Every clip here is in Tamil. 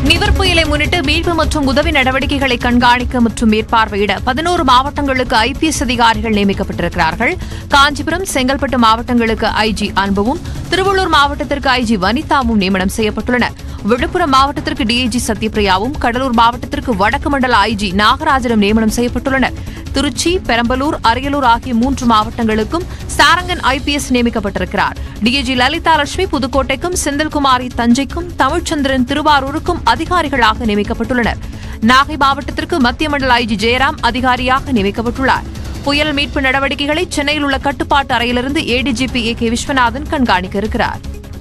நிவர் புயலை முன்னிட்டு மீட்பு மற்றும் உதவி நடவடிக்கைகளை கண்காணிக்க மற்றும் மேற்பார்வையிட பதினோரு மாவட்டங்களுக்கு ஐபிஎஸ் அதிகாரிகள் நியமிக்கப்பட்டிருக்கிறார்கள் காஞ்சிபுரம் செங்கல்பட்டு மாவட்டங்களுக்கு ஐஜி அன்புவும் திருவள்ளூர் மாவட்டத்திற்கு ஐஜி வனிதாவும் நியமனம் செய்யப்பட்டுள்ளனர் விழுப்புரம் மாவட்டத்திற்கு டிஐஜி சத்யபிரியாவும் கடலூர் மாவட்டத்திற்கு வடக்கு மண்டல ஐஜி நாகராஜனும் நியமனம் செய்யப்பட்டுள்ளனர் திருச்சி பெரம்பலூர் அரியலூர் ஆகிய மூன்று மாவட்டங்களுக்கும் சாரங்கன் ஐபிஎஸ் நியமிக்கப்பட்டிருக்கிறார் டிஐஜி லலிதா லட்சுமி புதுக்கோட்டைக்கும் செந்தில்குமாரி தஞ்சைக்கும் தமிழ்ச்சந்திரன் திருவாரூருக்கும் அதிகாரிகளாக நியமிக்கப்பட்டுள்ளனர் நாகை மாவட்டத்திற்கு மத்திய மண்டல ஐஜி ஜெயராம் அதிகாரியாக நியமிக்கப்பட்டுள்ளார் புயல் மீட்பு நடவடிக்கைகளை சென்னையில் உள்ள கட்டுப்பாட்டு அறையிலிருந்து ஏடிஜிபி ஏ கே விஸ்வநாதன் கண்காணிக்க இருக்கிறார்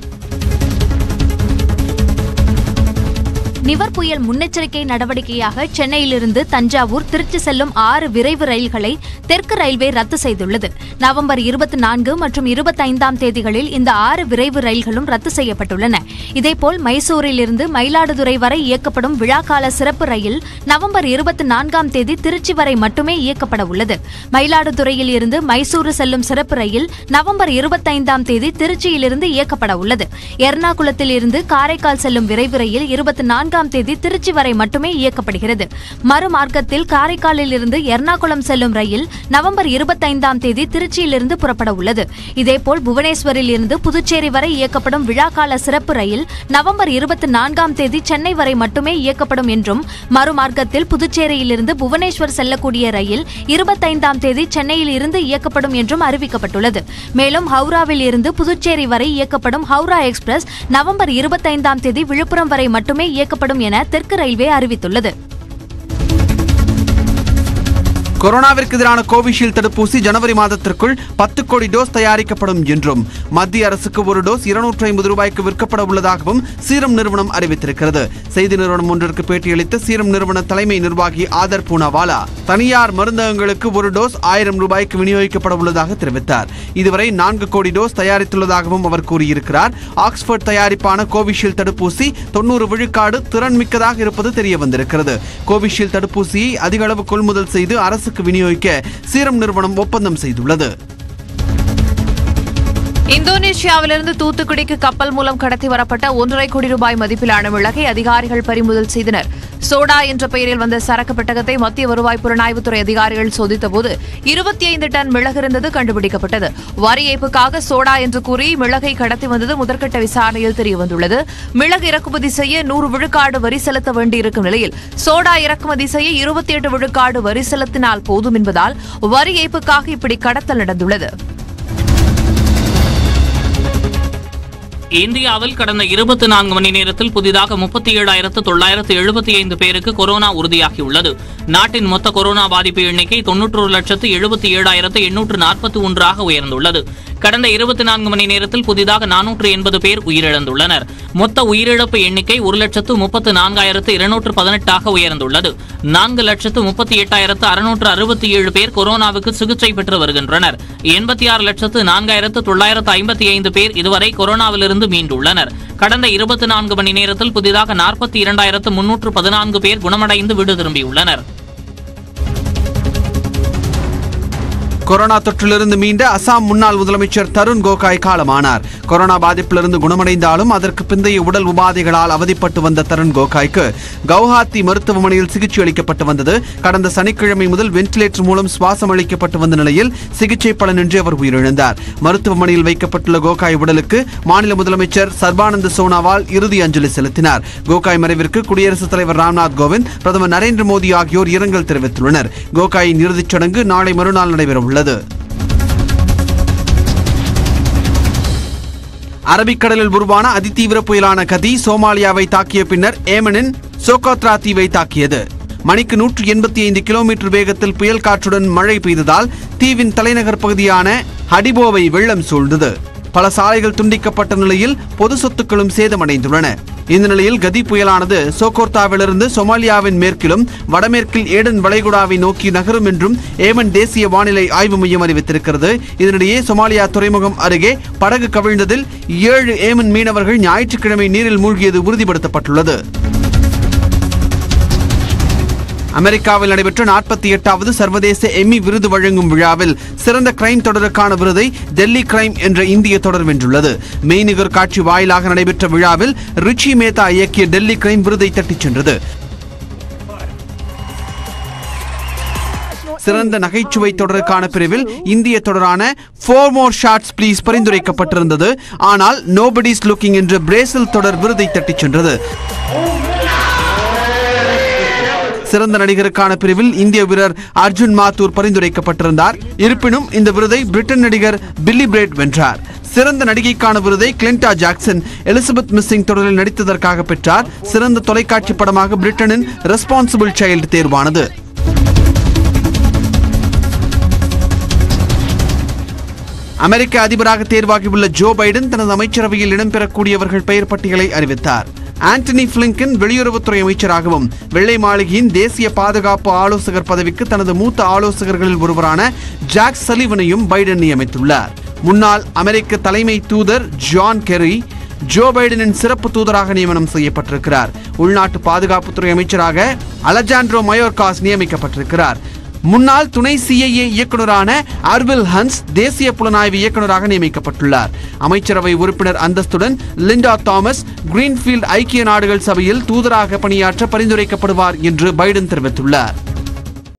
நிவர் புயல் முன்னெச்சரிக்கை நடவடிக்கையாக சென்னையிலிருந்து தஞ்சாவூர் திருச்சி செல்லும் ஆறு விரைவு ரயில்களை தெற்கு ரயில்வே ரத்து செய்துள்ளது நவம்பர் இருபத்தி நான்கு மற்றும் இருபத்தைந்தாம் தேதிகளில் இந்த ஆறு விரைவு ரயில்களும் ரத்து செய்யப்பட்டுள்ளன இதேபோல் மைசூரிலிருந்து மயிலாடுதுறை வரை இயக்கப்படும் விழாக்கால சிறப்பு ரயில் நவம்பர் இருபத்தி நான்காம் தேதி திருச்சி வரை மட்டுமே இயக்கப்பட உள்ளது மயிலாடுதுறையில் இருந்து மைசூரு செல்லும் சிறப்பு ரயில் நவம்பர் இருபத்தைந்தாம் தேதி திருச்சியிலிருந்து இயக்கப்பட உள்ளது எர்ணாகுளத்தில் இருந்து காரைக்கால் செல்லும் விரைவு ரயில் இருபத்தி நான்காம் தேதி திருச்சி வரை மட்டுமே இயக்கப்படுகிறது மறுமார்க்கத்தில் காரைக்காலில் இருந்து எர்ணாகுளம் செல்லும் ரயில் நவம்பர் இருபத்தைந்தாம் தேதி திருச்சியிலிருந்து புறப்பட உள்ளது இதேபோல் புவனேஸ்வரில் இருந்து புதுச்சேரி வரை இயக்கப்படும் விழாக்கால சிறப்பு ரயில் நவம்பர் இருபத்தி நான்காம் தேதி சென்னை வரை மட்டுமே இயக்கப்படும் என்றும் மறுமார்க்கத்தில் புதுச்சேரியிலிருந்து புவனேஸ்வர் செல்லக்கூடிய ரயில் இருபத்தைந்தாம் தேதி சென்னையில் இருந்து இயக்கப்படும் என்றும் அறிவிக்கப்பட்டுள்ளது மேலும் ஹவுராவில் இருந்து புதுச்சேரி வரை இயக்கப்படும் ஹவுரா எக்ஸ்பிரஸ் நவம்பர் இருபத்தைந்தாம் தேதி விழுப்புரம் வரை மட்டுமே இயக்கப்படும் என தெற்கு ரயில்வே அறிவித்துள்ளது கொரோனாவிற்கு எதிரான கோவிஷீல்டு தடுப்பூசி ஜனவரி மாதத்திற்குள் பத்து கோடி டோஸ் தயாரிக்கப்படும் என்றும் மத்திய அரசுக்கு ஒரு டோஸ் இருநூற்றி ஐம்பது ரூபாய்க்கு விற்கப்பட உள்ளதாகவும் சீரம் நிறுவனம் அறிவித்திருக்கிறது செய்தி நிறுவனம் ஒன்றிற்கு பேட்டியளித்த சீரம் நிறுவன தலைமை நிர்வாகி ஆதர் பூனாவாலா தனியார் மருந்தகங்களுக்கு ஒரு டோஸ் ஆயிரம் ரூபாய்க்கு விநியோகிக்கப்பட உள்ளதாக தெரிவித்தார் இதுவரை நான்கு கோடி டோஸ் தயாரித்துள்ளதாகவும் அவர் கூறியிருக்கிறார் ஆக்ஸ்போர்ட் தயாரிப்பான கோவிஷீல்டு தடுப்பூசி தொண்ணூறு விழுக்காடு திறன் மிக்கதாக இருப்பது தெரிய வந்திருக்கிறது கோவிஷீல்டு தடுப்பூசியை அதிக அளவு கொள்முதல் செய்து அரசுக்கு விநியோகிக்க சீரம் நிறுவனம் ஒப்பந்தம் செய்துள்ளது இந்தோனேஷியாவிலிருந்து தூத்துக்குடிக்கு கப்பல் மூலம் கடத்தி வரப்பட்ட ஒன்றரை கோடி ரூபாய் மதிப்பிலான மிளகை அதிகாரிகள் பறிமுதல் செய்தனர் சோடா என்ற பெயரில் வந்த சரக்கு பெட்டகத்தை மத்திய வருவாய் புலனாய்வுத்துறை அதிகாரிகள் சோதித்தபோது இருபத்தி ஐந்து டன் மிளகு இருந்தது கண்டுபிடிக்கப்பட்டது வரி ஏய்ப்புக்காக சோடா என்று கூறி மிளகை கடத்தி வந்தது முதற்கட்ட விசாரணையில் தெரியவந்துள்ளது மிளகு இறக்குமதி செய்ய நூறு விழுக்காடு வரி செலுத்த வேண்டியிருக்கும் நிலையில் சோடா இறக்குமதி செய்ய இருபத்தி எட்டு விழுக்காடு வரி செலுத்தினால் போதும் என்பதால் வரி ஏய்ப்புக்காக இப்படி கடத்தல் நடந்துள்ளது இந்தியாவில் கடந்த இருபத்தி நான்கு மணி நேரத்தில் புதிதாக முப்பத்தி ஏழாயிரத்து தொள்ளாயிரத்து எழுபத்தி ஐந்து பேருக்கு கொரோனா உறுதியாகியுள்ளது நாட்டின் மொத்த கொரோனா பாதிப்பு எண்ணிக்கை தொன்னூற்றொரு லட்சத்து எழுபத்தி ஏழாயிரத்து எண்ணூற்று நாற்பத்தி ஒன்றாக உயர்ந்துள்ளது கடந்த இருபத்தி நான்கு மணி நேரத்தில் புதிதாக நானூற்று எண்பது பேர் உயிரிழந்துள்ளனர் மொத்த உயிரிழப்பு எண்ணிக்கை ஒரு லட்சத்து முப்பத்து நான்காயிரத்து இருநூற்று பதினெட்டாக உயர்ந்துள்ளது நான்கு லட்சத்து முப்பத்தி எட்டாயிரத்து அறுநூற்று அறுபத்தி ஏழு பேர் கொரோனாவுக்கு சிகிச்சை பெற்று வருகின்றனர் எண்பத்தி ஆறு லட்சத்து நான்காயிரத்து தொள்ளாயிரத்து ஐம்பத்தி ஐந்து பேர் இதுவரை கொரோனாவிலிருந்து மீண்டுள்ளனர் கடந்த இருபத்தி நான்கு மணி நேரத்தில் புதிதாக நாற்பத்தி இரண்டாயிரத்து முன்னூற்று பதினான்கு பேர் குணமடைந்து வீடு திரும்பியுள்ளனர் கொரோனா தொற்றிலிருந்து மீண்ட அசாம் முன்னாள் முதலமைச்சர் தருண் கோகாய் காலமானார் கொரோனா பாதிப்பிலிருந்து குணமடைந்தாலும் அதற்கு பிந்தைய உடல் உபாதைகளால் அவதிப்பட்டு வந்த தருண் கோகாய்க்கு கவுஹாத்தி மருத்துவமனையில் சிகிச்சை அளிக்கப்பட்டு வந்தது கடந்த சனிக்கிழமை முதல் வென்டிலேட்டர் மூலம் சுவாசம் அளிக்கப்பட்டு வந்த நிலையில் சிகிச்சை பலனின்றி அவர் உயிரிழந்தார் மருத்துவமனையில் வைக்கப்பட்டுள்ள கோகாய் உடலுக்கு மாநில முதலமைச்சர் சர்பானந்த சோனாவால் இறுதி அஞ்சலி செலுத்தினார் கோகாய் மறைவிற்கு குடியரசுத் தலைவர் ராம்நாத் கோவிந்த் பிரதமர் நரேந்திர மோடி ஆகியோர் இரங்கல் தெரிவித்துள்ளனர் கோகாயின் இறுதிச் சடங்கு நாளை மறுநாள் நடைபெற உள்ளது அரபிக்கடலில் உருவான அதிதீவிர புயலான கதி சோமாலியாவை தாக்கிய பின்னர் ஏமனின் சோகோத்ரா தீவை தாக்கியது மணிக்கு நூற்று எண்பத்தி ஐந்து கிலோமீட்டர் வேகத்தில் புயல் காற்றுடன் மழை பெய்ததால் தீவின் தலைநகர் பகுதியான ஹடிபோவை வெள்ளம் சூழ்ந்தது பல சாலைகள் துண்டிக்கப்பட்ட நிலையில் பொது சொத்துக்களும் சேதமடைந்துள்ளன இந்த நிலையில் கதி புயலானது சோகோர்த்தாவிலிருந்து சொமாலியாவின் மேற்கிலும் வடமேற்கில் ஏடன் வளைகுடாவை நோக்கி நகரும் என்றும் ஏமன் தேசிய வானிலை ஆய்வு மையம் அறிவித்திருக்கிறது இதனிடையே சொமாலியா துறைமுகம் அருகே படகு கவிழ்ந்ததில் ஏழு ஏமன் மீனவர்கள் ஞாயிற்றுக்கிழமை நீரில் மூழ்கியது உறுதிப்படுத்தப்பட்டுள்ளது அமெரிக்காவில் நடைபெற்ற நாற்பத்தி எட்டாவது சர்வதேச எம்மி விருது வழங்கும் விழாவில் சிறந்த கிரைம் தொடருக்கான விருதை டெல்லி கிரைம் என்ற இந்திய தொடர் வென்றுள்ளது மெய்நிகர் காட்சி வாயிலாக நடைபெற்ற விழாவில் ரிச்சி மேத்தா இயக்கிய டெல்லி கிரைம் விருதை தட்டிச் சென்றது சிறந்த நகைச்சுவை தொடருக்கான பிரிவில் இந்திய தொடரான ஃபோர் மோர் ஷாட்ஸ் ப்ளீஸ் பரிந்துரைக்கப்பட்டிருந்தது ஆனால் நோபடிஸ் லுக்கிங் என்ற பிரேசில் தொடர் விருதை தட்டிச் சென்றது சிறந்த நடிகருக்கான பிரிவில் இந்திய வீரர் அர்ஜுன் மாத்தூர் பரிந்துரைக்கப்பட்டிருந்தார் இருப்பினும் இந்த விருதை பிரிட்டன் நடிகர் பில்லி பிரேட் வென்றார் சிறந்த நடிகைக்கான விருதை கிளின்டா ஜாக்சன் எலிசபெத் மிஸ்ஸிங் தொடரில் நடித்ததற்காக பெற்றார் சிறந்த தொலைக்காட்சி படமாக பிரிட்டனின் ரெஸ்பான்சிபிள் சைல்டு தேர்வானது அமெரிக்க அதிபராக தேர்வாகியுள்ள ஜோ பைடன் தனது அமைச்சரவையில் இடம்பெறக்கூடியவர்கள் பெயர் பட்டியலை அறிவித்தார் ஆண்டனி பிளிங்கன் வெளியுறவுத்துறை அமைச்சராகவும் வெள்ளை மாளிகையின் தேசிய பாதுகாப்பு ஆலோசகர் பதவிக்கு தனது மூத்த ஆலோசகர்களில் ஒருவரான ஜாக் சலிவனையும் பைடன் நியமித்துள்ளார் முன்னாள் அமெரிக்க தலைமை தூதர் ஜான் கெரி ஜோ பைடனின் சிறப்பு தூதராக நியமனம் செய்யப்பட்டிருக்கிறார் உள்நாட்டு பாதுகாப்புத்துறை அமைச்சராக அலஜாண்ட்ரோ மயோர்காஸ் நியமிக்கப்பட்டிருக்கிறார் முன்னாள் துணை சிஐஏ இயக்குநரான அர்வில் ஹன்ஸ் தேசிய புலனாய்வு இயக்குநராக நியமிக்கப்பட்டுள்ளார் அமைச்சரவை உறுப்பினர் அந்தஸ்துடன் லிண்டா தாமஸ் கிரீன்ஃபீல்ட் ஐக்கிய நாடுகள் சபையில் தூதராக பணியாற்ற பரிந்துரைக்கப்படுவார் என்று பைடன் தெரிவித்துள்ளார்